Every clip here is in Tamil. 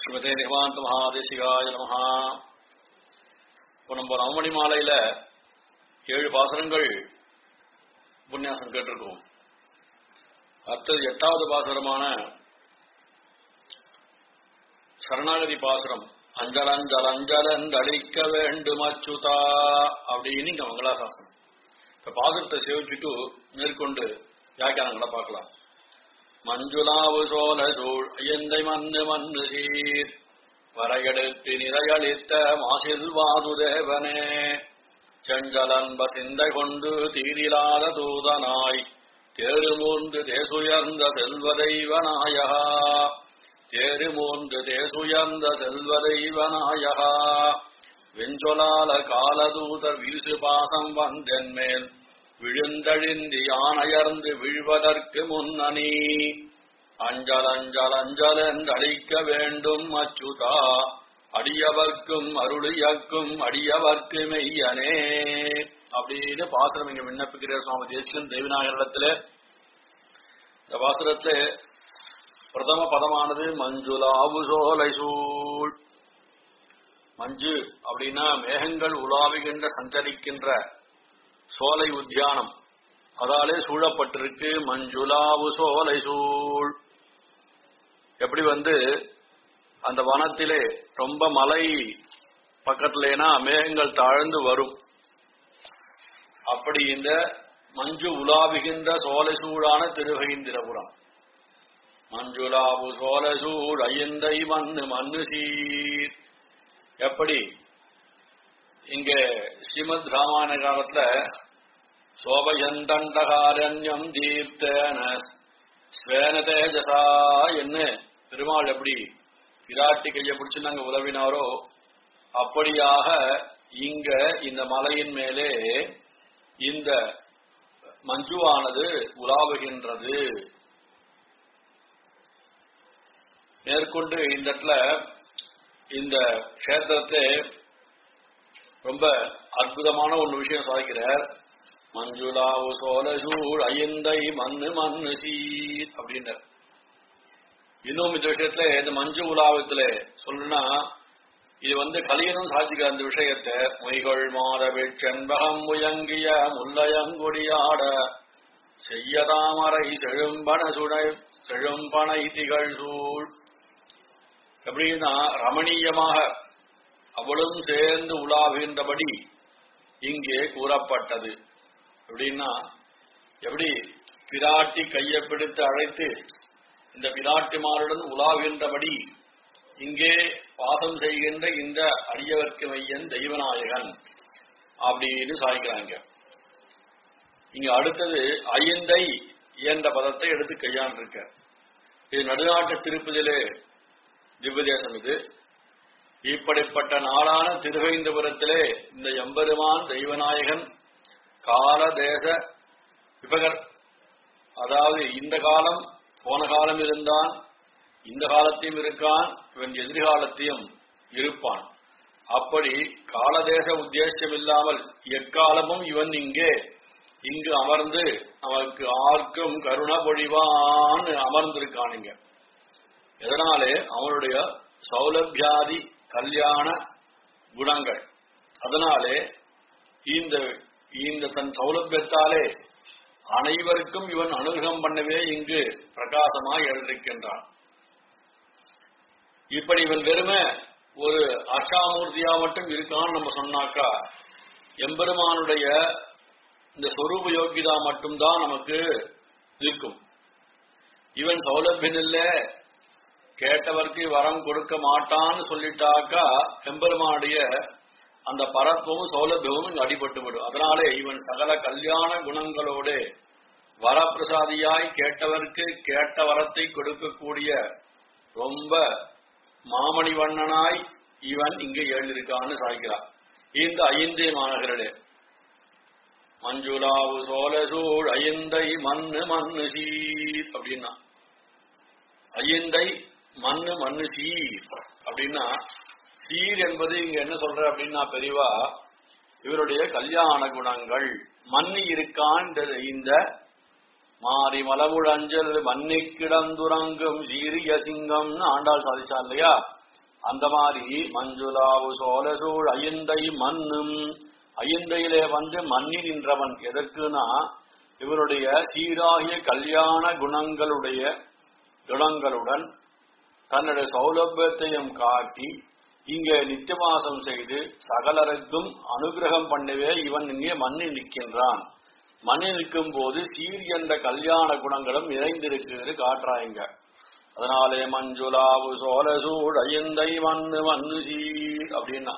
ஸ்ரீமதே நிகமாந்த மகாதேசிகாய நமஹா இப்போ நம்ம நவமணி மாலையில ஏழு பாசனங்கள் உபன்யாசம் கேட்டிருக்கோம் அடுத்தது எட்டாவது பாசுரமான சரணாகதி பாசுரம் அஞ்சல் அஞ்சல் அஞ்சலன் அழிக்க வேண்டும் அச்சுதா அப்படின்னு இங்க மங்களாசாசனம் இப்ப பாசுரத்தை சேவிச்சுட்டு மேற்கொண்டு வியாக்கியானங்களை பார்க்கலாம் மஞ்சுளாவு சோழ சூழ் ஐயந்தை மண்ணு மண்ணு சீர் வரையெடுத்து நிறையளித்த மாசில் வாதுதேவனே செஞ்சலன்ப சிந்தை கொண்டு தீரிலாத தூதனாய் தேரு மூன்று தேசுயர்ந்த செல்வ தெய்வநாயகா தேரு மூன்று தேசுயர்ந்த செல்வ தெய்வநாயகா வெஞ்சொலால காலதூதர் வீசு பாசம் வந்தென் மேல் விழுந்தழிந்து யானையர்ந்து விழ்வதற்கு முன்னணி அஞ்சல் அஞ்சல் அஞ்சல் என்றழிக்க வேண்டும் அச்சுதா அடியவர்க்கும் அருளியக்கும் அடியவர்க்கு மெய்யனே அப்படின்னு பாசுரம் இங்க விண்ணப்பிக்கிறார் சுவாமி தேசிகன் தேவிநாயகரிடத்துல இந்த பாசுரத்துல பிரதம பதமானது மஞ்சுளாவு சோலை சூழ் மஞ்சு அப்படின்னா மேகங்கள் உலாவுகின்ற சஞ்சரிக்கின்ற சோலை உத்தியானம் அதாலே சூழப்பட்டிருக்கு மஞ்சுளாவு சோலை சூழ் எப்படி வந்து அந்த வனத்திலே ரொம்ப மலை பக்கத்திலேனா மேகங்கள் தாழ்ந்து வரும் அப்படி இந்த மஞ்சு உலாவுகின்ற சோலை சூழான திருவகிந்திரபுரம் மஞ்சுளாவு சோலை சூழ் ஐயந்தை மண்ணு மண்ணு சீர் எப்படி இங்க ஸ்ரீமத் ராமாயண காலத்துல சோபயந்தண்டகாரண்யம் தீர்த்தன ஸ்வேன தேஜசா என்ன பெருமாள் எப்படி பிராட்டி கையை பிடிச்சு நாங்க உதவினாரோ அப்படியாக இங்க இந்த மலையின் மேலே இந்த மஞ்சுவானது உலாவுகின்றது மேற்கொண்டு இந்த இடத்துல இந்த கஷேத்திரத்தை ரொம்ப அற்புதமான ஒரு விஷயம் சாதிக்கிறார் மஞ்சுளாவு சோழசூழ் ஐயந்தை மண்ணு மண்ணு சீர் அப்படின்றார் இன்னும் இந்த விஷயத்துல இந்த மஞ்சு உலாவத்துல சொல்லுனா இது வந்து கலியனும் சாதிக்கிற அந்த விஷயத்தை மொய்கள் மாதவிழ் செண்பகம் முயங்கிய முல்லையங்குடியாட செய்ய தாமரை செழும்பன சுடை செழும்பனை திகழ் சூழ் எப்படின்னா ரமணீயமாக அவளும் சேர்ந்து உலாவுகின்றபடி இங்கே கூறப்பட்டது எப்படின்னா எப்படி பிராட்டி கையை பிடித்து அழைத்து இந்த பிராட்டிமாருடன் உலாவுகின்றபடி இங்கே வாசம் செய்கின்ற இந்த அடியவர்க்கு மையன் தெய்வநாயகன் அப்படின்னு சாதிக்கிறாங்க இங்க அடுத்தது ஐயந்தை என்ற பதத்தை எடுத்து கையாண்டிருக்க இது நடுநாட்டு திருப்பதிலே திவ்யதேசம் இது இப்படிப்பட்ட நாளான திருவைந்தபுரத்திலே இந்த எம்பெருமான் தெய்வநாயகன் கால தேச விபகர் அதாவது இந்த காலம் போன காலம் இருந்தான் இந்த காலத்தையும் இருக்கான் இவன் எதிர்காலத்தையும் இருப்பான் அப்படி காலதேச உத்தேசம் இல்லாமல் எக்காலமும் இவன் இங்கே இங்கு அமர்ந்து அவனுக்கு ஆர்க்கும் கருண பொழிவான் அமர்ந்திருக்கான் இங்க எதனாலே அவனுடைய சௌலபியாதி கல்யாண குணங்கள் அதனாலே இந்த இந்த தன் சௌலபியத்தாலே அனைவருக்கும் இவன் அனுகிரகம் பண்ணவே இங்கு பிரகாசமாய் எழுந்திருக்கின்றான் இப்படி இவன் வெறுமை ஒரு அஷாமூர்த்தியா மட்டும் இருக்கான்னு நம்ம சொன்னாக்கா எம்பெருமானுடைய இந்த சொரூப யோகிதா மட்டும்தான் நமக்கு இருக்கும் இவன் சௌலபியன் இல்ல கேட்டவர்க்கு வரம் கொடுக்க மாட்டான்னு சொல்லிட்டாக்கா எம்பெருமானுடைய அந்த பரத்துவமும் சௌலபியமும் இங்கு அடிபட்டு விடும் அதனாலே இவன் சகல கல்யாண குணங்களோடு வரப்பிரசாதியாய் கேட்டவர்க்கு கேட்ட வரத்தை கொடுக்கக்கூடிய ரொம்ப மாமணி வண்ணனாய் இவன் இங்கே எழுதியிருக்கான்னு சாய்க்கிறார் இந்த ஐந்தே மாநகரே மஞ்சுளாவு சோழசூழ் ஐந்தை மண்ணு மண்ணு சீர் அப்படின்னா ஐயந்தை மண்ணு மண்ணு சீர் அப்படின்னா சீர் என்பது இங்க என்ன சொல்ற அப்படின்னா பெரியவா இவருடைய கல்யாண குணங்கள் மண்ணு இருக்கான் இந்த மாறி மலமுழஞ்சல் மண்ணி கிடந்துறங்கும் சீரிய சிங்கம்னு ஆண்டாள் சாதிச்சா இல்லையா அந்த மாதிரி மஞ்சுளாவு சோழசூழ் ஐயந்தை மண்ணும் ஐயந்தையிலே வந்து மன்னி நின்றவன் எதற்குனா இவருடைய சீராகிய கல்யாண குணங்களுடைய குணங்களுடன் தன்னுடைய சௌலபியத்தையும் காட்டி இங்கே நித்தியவாசம் செய்து சகலருக்கும் அனுகிரகம் பண்ணவே இவன் இங்கே மண்ணி நிற்கின்றான் மண்ணி நிற்கும் போது சீர் என்ற கல்யாண குணங்களும் நிறைந்திருக்கிறது காட்டுறாங்க அதனாலே மஞ்சுளாவு சோழசூழ் ஐயந்தை மண்ணு மண்ணு சீர் அப்படின்னா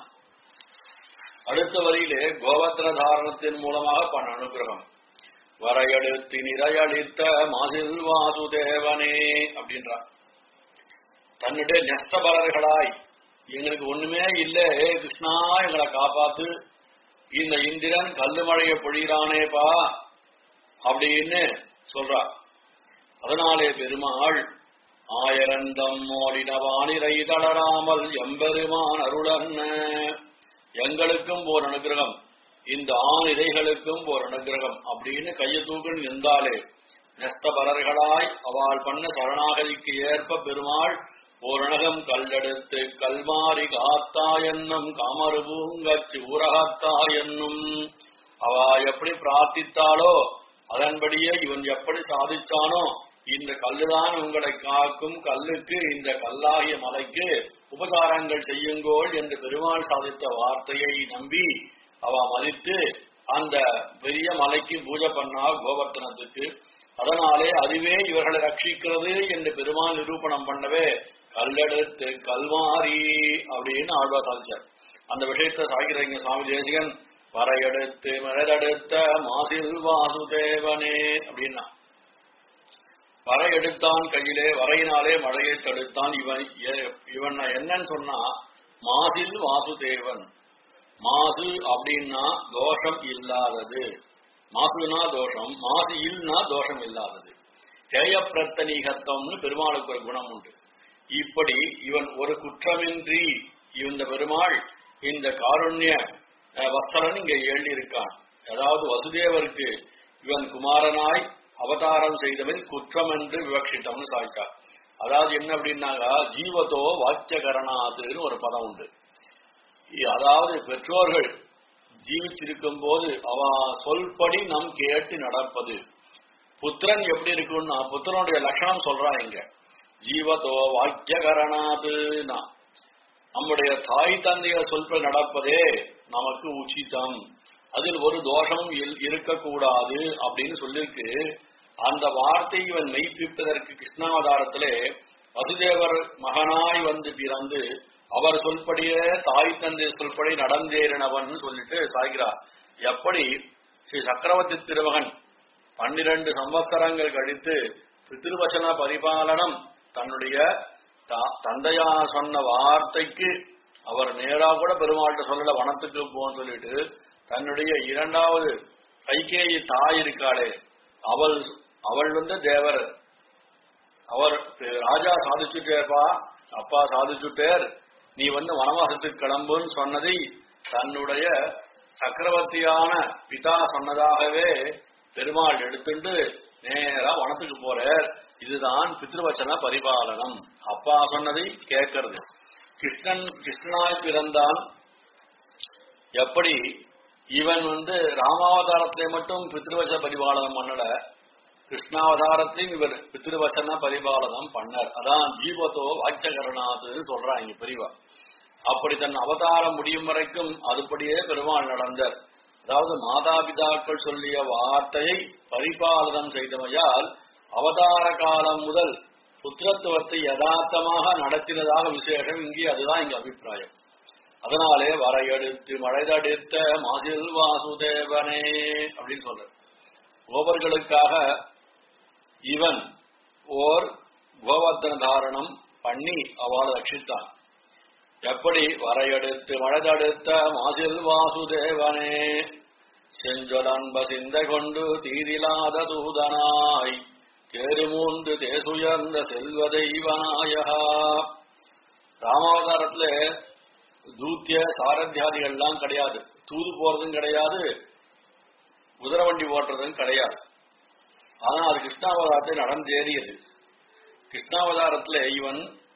அடுத்த வரியிலே கோவத்திர தாரணத்தின் மூலமாக பண்ண அனுகிரகம் வரையெடுத்து நிறையளித்த மகிழ் வாசுதேவனே அப்படின்றார் தன்னுடைய நெஸ்தபரர்களாய் எங்களுக்கு ஒண்ணுமே இல்ல ஏ கிருஷ்ணா எங்களை காப்பாத்து இந்த இந்திரன் கல்லு மழைய பொழிகிறானேப்பா அப்படின்னு சொல்றா அதனாலே பெருமாள் ஆயிரந்தம் மோடின வானிலை தளராமல் எம்பெருமான் அருளன்ன எங்களுக்கும் ஓர் அனுகிரகம் இந்த ஆணிரைகளுக்கும் ஓர் அனுகிரகம் அப்படின்னு கையை தூக்கி நின்றாலே நெஸ்தபரர்களாய் அவள் பண்ண சரணாகதிக்கு ஏற்ப பெருமாள் ஓரணகம் கல்லெடுத்து கல்மாரி காத்தா என்னும் காமரு பூங்கச்சி ஊரகத்தா என்னும் அவ எப்படி பிரார்த்தித்தாளோ அதன்படியே இவன் எப்படி சாதிச்சானோ இந்த கல்லுதான் உங்களை காக்கும் கல்லுக்கு இந்த கல்லாகிய மலைக்கு உபகாரங்கள் செய்யுங்கோள் என்று பெருமாள் சாதித்த வார்த்தையை நம்பி அவ மதித்து அந்த பெரிய மலைக்கு பூஜை பண்ணா கோவர்த்தனத்துக்கு அதனாலே அதுவே இவர்களை ரட்சிக்கிறது என்று பெருமாள் நிரூபணம் பண்ணவே கல்லெடுத்து கல்வாரி அப்படின்னு ஆழ்வா சாதிச்சார் அந்த விஷயத்தை சாகிரங்க சுவாமி தேசிகன் வரையெடுத்து மலரெடுத்த மாசில் வாசுதேவனே அப்படின்னா வரை எடுத்தான் கையிலே வரையினாலே மழையை தடுத்தான் இவன் எ- இவன் என்னன்னு சொன்னா மாசில் வாசுதேவன் மாசு அப்படின்னா தோஷம் இல்லாதது மாசுனா தோஷம் மாசு இல்லனா தோஷம் இல்லாதது தேய பிரத்தனீகத்தம்னு பெருமாளுக்கு ஒரு குணம் உண்டு இப்படி இவன் ஒரு குற்றமின்றி இந்த பெருமாள் இந்த காருண்ய அஹ், வத்சலன் இங்க எழுதியிருக்கான் அதாவது வசுதேவருக்கு இவன் குமாரனாய் அவதாரம் செய்தவன் குற்றம் என்று விவக்ஷித்தம்னு சாய்ச்சார் அதாவது என்ன அப்படின்னாக்கா ஜீவத்தோ வாக்கியகரணாதுன்னு ஒரு பதம் உண்டு இ- அதாவது பெற்றோர்கள் ஜீவிச்சிருக்கும் போது அவ சொல்படி நம் கேட்டு நடப்பது புத்திரன் எப்படி இருக்கும்னா புத்திரனுடைய லட்சணம் சொல்றான் இங்க ஜீவத்தோ வாக்கியகரணாதுனா நம்முடைய தாய் தந்தையர் சொல்படி நடப்பதே நமக்கு உச்சிதம் அதில் ஒரு தோஷமும் இல்- இருக்கக்கூடாது அப்படின்னு சொல்லிருக்கு அந்த வார்த்தை இவன் மெய்ப்பிப்பதற்கு கிருஷ்ணாவதாரத்திலே வசுதேவர் மகனாய் வந்து பிறந்து அவர் சொல்படியே தாய் தந்தை சொல்படி நடந்தேறினவன் சொல்லிட்டு சாய்கிறார் எப்படி ஸ்ரீ சக்கரவர்த்தி திருமகன் பன்னிரண்டு சம்வத்சரங்கள் கழித்து பித்ருவச்சன பரிபாலனம் தன்னுடைய த- தந்தையான சொன்ன வார்த்தைக்கு அவர் நேரா கூட பெருமாள்கிட்ட சொல்லல வனத்துக்கு போன்னு சொல்லிட்டு தன்னுடைய இரண்டாவது கைகேயி தாய் இருக்காளே அவள் அவள் வந்து தேவர் அவர் ராஜா சாதிச்சுட்டேப்பா அப்பா சாதிச்சுட்டேர் நீ வந்து வனவாசத்துக்கு கிளம்புன்னு சொன்னதை தன்னுடைய சக்கரவர்த்தியான பிதா சொன்னதாகவே பெருமாள் எடுத்துட்டு நேரா வனத்துக்கு போறார் இதுதான் பித்ருவச்சன பரிபாலனம் அப்பா சொன்னதை கேட்கறது கிருஷ்ணன் கிருஷ்ணனாய் பிறந்தான் எப்படி இவன் வந்து ராமாவதாரத்திலே மட்டும் பித்ருவச்சன பரிபாலனம் பண்ணல கிருஷ்ணாவதாரத்திலையும் இவர் பித்ருவச்சன பரிபாலனம் பண்ணார் அதான் ஜீவத்தோ வாக்கியகரணாதுன்னு சொல்றாங்க பெரியவா அப்படி தன் அவதாரம் முடியும் வரைக்கும் அதுபடியே பெருமாள் நடந்தார் அதாவது மாதாபிதாக்கள் சொல்லிய வார்த்தையை பரிபாலனம் செய்தமையால் அவதார காலம் முதல் புத்திரத்துவத்தை யதார்த்தமாக நடத்தினதாக விசேஷம் இங்கே அதுதான் இங்க அபிப்பிராயம் அதனாலே வரையெடுத்து மழைதடித்த மாசில் வாசுதேவனே அப்படின்னு சொல்ற கோபர்களுக்காக இவன் ஓர் கோவர்த்தன தாரணம் பண்ணி அவளை ரட்சித்தான் எப்படி வரையெடுத்து மழைதடுத்த மாசில் வாசுதேவனே செஞ்சொலன்ப சிந்தை கொண்டு தீதிலாத தூதனாய் தேருமூன்று தேசுயர்ந்த செல்வ தெய்வநாயகா ராமாவதாரத்துல தூத்திய சாரத்தியாதிகள்லாம் கிடையாது தூது போறதும் கிடையாது குதிரை வண்டி ஓட்டுறதும் கிடையாது ஆனா அது கிருஷ்ணாவதாரத்தை நடந்தேறியது கிருஷ்ணாவதாரத்துல இவன்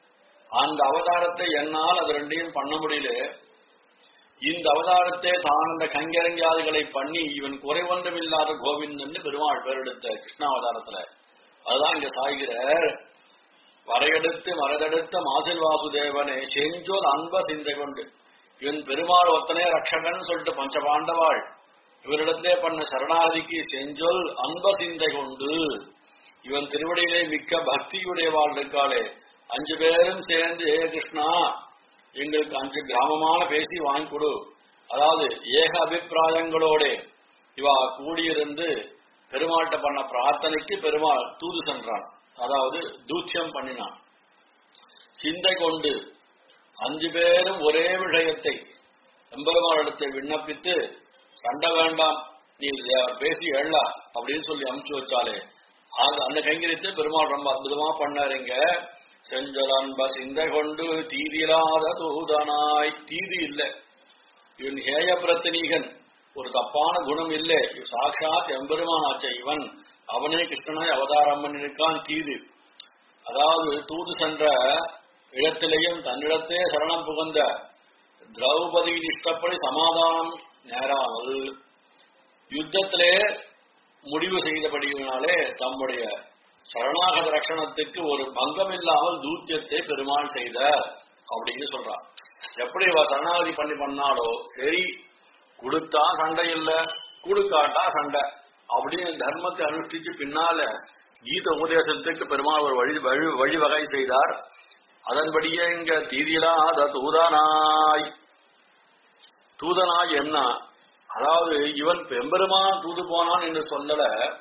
அந்த அவதாரத்தை என்னால் அது ரெண்டையும் பண்ண முடியல இந்த அவதாரத்தை தான் அந்த கங்கரங்கியாதிகளை பண்ணி இவன் குறைவொன்றும் இல்லாத கோவிந்தன் பெருமாள் பேரெடுத்த கிருஷ்ணாவதாரத்துல அதுதான் இங்க சாய்கிறார் வரையெடுத்து மரதெடுத்த மாசில் வாசுதேவனே செஞ்சோல் அன்ப சிந்தை கொண்டு இவன் பெருமாள் ஒத்தனே ரட்சகன் சொல்லிட்டு பஞ்ச பாண்டவாள் இவரிடத்திலே பண்ண சரணாதிக்கு செஞ்சொல் அன்ப சிந்தை கொண்டு இவன் திருவடியிலே மிக்க பக்தியுடையவாள் இருக்காளே அஞ்சு பேரும் சேர்ந்து ஏ கிருஷ்ணா எங்களுக்கு அஞ்சு கிராமமான பேசி வாங்கி கொடு அதாவது ஏக அபிப்பிராயங்களோட இவா கூடியிருந்து பெருமாள்கிட்ட பண்ண பிரார்த்தனைக்கு பெருமாள் தூது சென்றான் அதாவது தூத்தியம் பண்ணினான் சிந்தை கொண்டு அஞ்சு பேரும் ஒரே விஷயத்தை எம்பெருமானிடத்தை விண்ணப்பித்து சண்டை வேண்டாம் நீ பேசி எழா அப்படின்னு சொல்லி அமுச்சு வச்சாலே அது அந்த கைங்கரியத்தை பெருமாள் ரொம்ப அற்புதமா பண்ணாருங்க செஞ்சலன்ப சிந்தை கொண்டு தீதியில்லாத தூதனாய் தீதி இல்லை இவன் ஹேய பிரத்தனீகன் ஒரு தப்பான குணம் இல்லை சாட்சாத் எம்பெருமானாச்ச இவன் அவனே கிருஷ்ணனாய் அவதாரம் பண்ணிருக்கான் தீது அதாவது தூது சென்ற இடத்திலேயும் தன்னிடத்தே சரணம் புகுந்த திரௌபதியின் இஷ்டப்படி சமாதானம் நேராமல் யுத்தத்திலே முடிவு செய்தபடியினாலே தம்முடைய சரணாகத ரட்சணத்துக்கு ஒரு பங்கம் இல்லாமல் தூத்தியத்தை பெருமாள் செய்த அப்படின்னு சொல்றான் எப்படி இவ சரணாகதி பண்ணி பண்ணாலோ சரி கொடுத்தா சண்டை இல்ல கொடுக்காட்டா சண்டை அப்படின்னு தர்மத்தை அனுஷ்டிச்சு பின்னால கீத உபதேசத்துக்கு பெருமாள் ஒரு வழி வழி வழிவகை செய்தார் அதன்படியே இங்க தீதியிலாத தூதனாய் தூதனாய் என்ன அதாவது இவன் எம்பெருமான் தூது போனான் என்று சொல்லல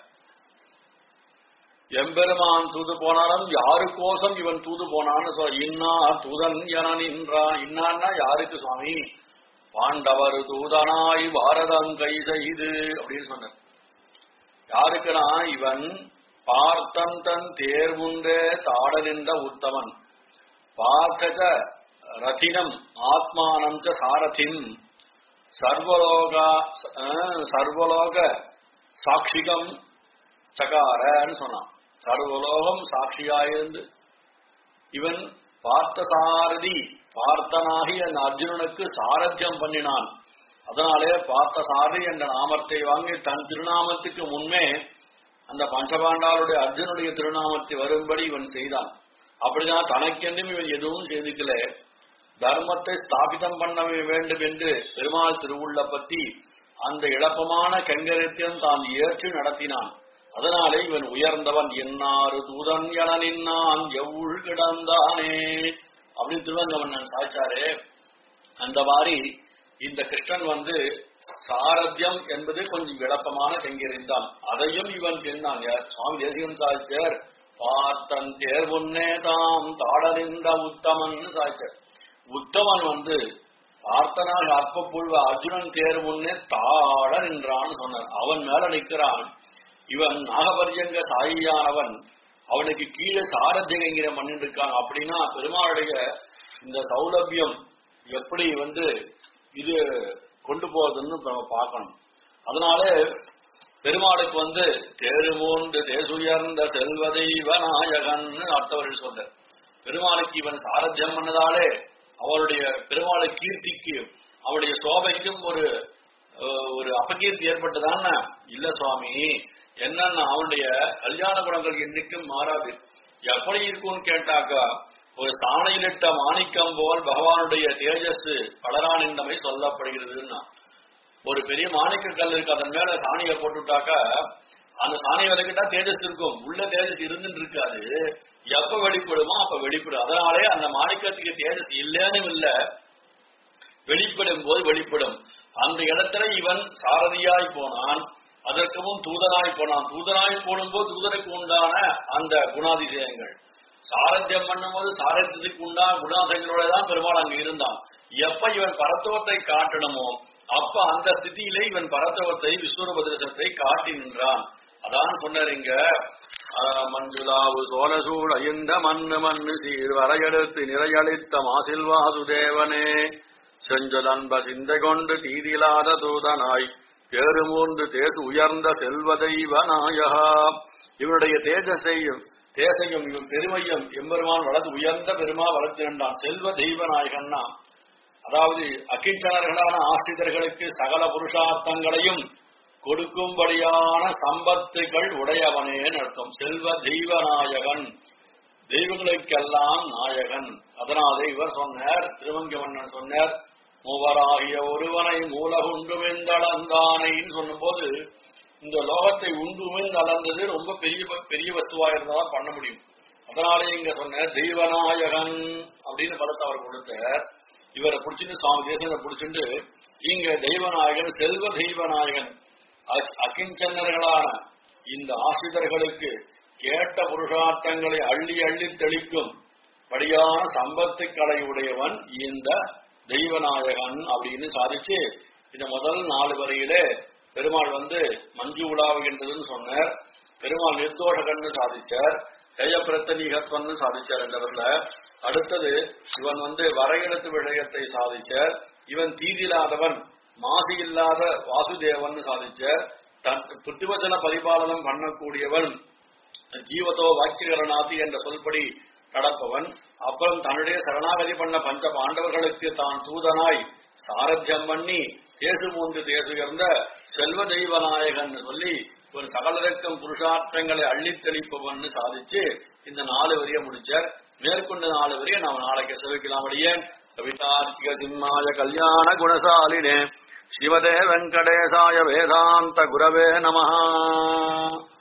எம்பெருமான் தூது போனாலும் யாருக்கோசம் இவன் தூது போனான்னு சொல்ல இன்னா தூதன் என நின்றான் இன்னான்னா யாருக்கு சுவாமி பாண்டவர் தூதனாய் பாரதம் கை செய்து அப்படின்னு சொன்னார் யாருக்குனா இவன் பார்த்தன் தன் தேர்வுண்டே தாட நின்ற உத்தமன் பார்த்தக ரதினம் ஆத்மானம் ச சாரதிம் சர்வலோக சர்வலோக சாட்சிகம் சகாரன்னு சொன்னான் சர்வலோகம் சாட்சியாயிருந்து இவன் பார்த்த சாரதி பார்த்தனாகி அந்த அர்ஜுனனுக்கு சாரத்தியம் பண்ணினான் அதனாலே பார்த்த சாரதி என்ற நாமத்தை வாங்கி தன் திருநாமத்துக்கு முன்னே அந்த பஞ்சபாண்டாளுடைய அர்ஜுனுடைய திருநாமத்தை வரும்படி இவன் செய்தான் அப்படிதான் தனக்கென்றும் இவன் எதுவும் செய்துக்கல தர்மத்தை ஸ்தாபிதம் பண்ண வேண்டும் என்று பெருமாள் திருவுள்ள பத்தி அந்த இழப்பமான கங்கரத்தியம் தான் ஏற்று நடத்தினான் அதனாலே இவன் உயர்ந்தவன் என்னாறு தூதன் என நின்னான் எவ்வுள் கிடந்தானே அப்படின்னு திருவங்கவண்ணன் சாய்ச்சாரு அந்த மாதிரி இந்த கிருஷ்ணன் வந்து சாரத்தியம் என்பது கொஞ்சம் விளப்பமான கங்கிருந்தான் அதையும் இவன் பின்னான் யார் சுவாமி தேசிகன் சாய்ச்சர் பார்த்தன் தேர் முன்னே தாம் தாடறிந்த உத்தமன் சாய்ச்சர் உத்தமன் வந்து பார்த்தனாக அற்பப்புழ்வ அர்ஜுனன் தேர் முன்னே தாட நின்றான்னு சொன்னார் அவன் மேல நிற்கிறான் இவன் நாகபரியங்க சாயியானவன் அவனுக்கு கீழே சாரத்தியங்கிற மண்ணின் இருக்கான் அப்படின்னா பெருமாளுடைய இந்த சௌலபியம் எப்படி வந்து இது கொண்டு போறதுன்னு நம்ம பார்க்கணும் அதனால பெருமாளுக்கு வந்து தேருமூன்று தேசுயர்ந்த செல்வ தெய்வ நாயகன் அர்த்தவர்கள் சொல்ற பெருமாளுக்கு இவன் சாரத்தியம் பண்ணதாலே அவருடைய பெருமாளை கீர்த்திக்கு அவருடைய சோபைக்கும் ஒரு ஒரு அபகீர்த்தி ஏற்பட்டதான இல்ல சுவாமி என்னன்னா அவனுடைய கல்யாண குணங்கள் என்னைக்கும் மாறாது எப்படி இருக்கும்னு கேட்டாக்கா ஒரு சாணையிலிட்ட மாணிக்கம் போல் பகவானுடைய தேஜஸ் பலரானின்றமை சொல்லப்படுகிறதுன்னா ஒரு பெரிய மாணிக்க கல் இருக்கு அதன் மேல சாணியை போட்டுட்டாக்கா அந்த சாணியை விலகிட்டா தேஜஸ் இருக்கும் உள்ள தேஜஸ் இருந்துட்டு இருக்காது எப்ப வெளிப்படுமோ அப்ப வெளிப்படும் அதனாலே அந்த மாணிக்கத்துக்கு தேஜஸ் இல்லைன்னு இல்ல வெளிப்படும் போது வெளிப்படும் அந்த இடத்துல இவன் சாரதியாய் போனான் அதற்கு முன் தூதனாய் போனான் தூதனாய் போடும்போது தூதனுக்கு உண்டான அந்த குணாதிசயங்கள் சாரத்தியம் பண்ணும்போது சாரத்தியத்துக்கு உண்டான குணாதிசயங்களோட தான் பெருமாள் அங்க இருந்தான் எப்ப இவன் பரத்துவத்தை காட்டணுமோ அப்ப அந்த ஸ்திதியிலே இவன் பரத்துவத்தை விஸ்வரூபதிரசத்தை காட்டி நின்றான் அதான் சொன்னார் இங்க மஞ்சுளாவு சோழசூழ் அயந்த மண்ணு மண்ணு சீர் வரையெடுத்து நிறையளித்த மாசில் வாசுதேவனே செஞ்சல் அன்ப சிந்தை கொண்டு தீதியிலாத தூதனாய் தேருமூன்று தேசு உயர்ந்த செல்வ தெய்வ நாயகா இவனுடைய தேஜஸை தேசையும் இவன் பெருமையும் எம்பெருமான் வளர்த்து உயர்ந்த பெருமா வளர்த்திருந்தான் செல்வ தெய்வ நாயகன்னா அதாவது அகிஞ்சனர்களான ஆசிரியர்களுக்கு சகல புருஷார்த்தங்களையும் கொடுக்கும்படியான சம்பத்துகள் உடையவனேன்னு அர்த்தம் செல்வ தெய்வ நாயகன் தெய்வங்களுக்கெல்லாம் நாயகன் அதனாலே இவர் சொன்னார் திருவங்கமன்னன் சொன்னார் மூவராகிய ஒருவனை மூலகுண்டுமெந்தளந்தானைன்னு சொன்னபோது இந்த லோகத்தை உண்டுமென்று அளந்தது ரொம்ப பெரிய பெரிய வஸ்துவா இருந்தாதான் பண்ண முடியும் அதனாலே இங்க சொன்ன தெய்வநாயகன் அப்படின்னு பதத்தை அவர் கொடுத்தார் இவரை பிடிச்சிட்டு சுவாமி தேசத்தை பிடிச்சிட்டு இங்க தெய்வநாயகன் செல்வ தெய்வநாயகன் அ- அகிஞ்சன்னர்களான இந்த ஆசிரியர்களுக்கு கேட்ட புருஷார்த்தங்களை அள்ளி அள்ளி தெளிக்கும் படியான சம்பத்துக்களை உடையவன் இந்த தெய்வநாயகன் அப்படின்னு சாதிச்சு இந்த முதல் நாலு வரியிலே பெருமாள் வந்து மஞ்சு உலாவுகின்றதுன்னு சொன்னார் பெருமாள் நிர்தோஷகன்னு சாதிச்சார் ஜெயபிரத்தனிகத்வன்னு சாதிச்சார் இந்த இடத்துல அடுத்தது இவன் வந்து வரையெழுத்து விடயத்தை சாதிச்சார் இவன் தீதில்லாதவன் மாசி இல்லாத வாசுதேவன் சாதிச்சார் தன் புத்திவச்சன பரிபாலனம் பண்ணக்கூடியவன் ஜீவதோ வாக்கியகரணாதி என்ற சொல்படி நடப்பவன் அப்புறம் தன்னுடைய சரணாகதி பண்ண பஞ்ச பாண்டவர்களுக்கு தான் தூதனாய் சாரத்தியம் பண்ணி தேசு மூன்று தேசுயர்ந்த செல்வ தெய்வநாயகன் சொல்லி ஒரு சகலருக்கும் புருஷார்த்தங்களை அள்ளித் தெளிப்பவன் சாதிச்சு இந்த நாலு வரிய முடிச்சார் மேற்கொண்ட நாலு வரிய நாம் நாளைக்கு செவிக்கலாம் அடியே கவிதார்த்திக சிம்மாய கல்யாண குணசாலினே சிவதே வெங்கடேசாய வேதாந்த குரவே நமஹா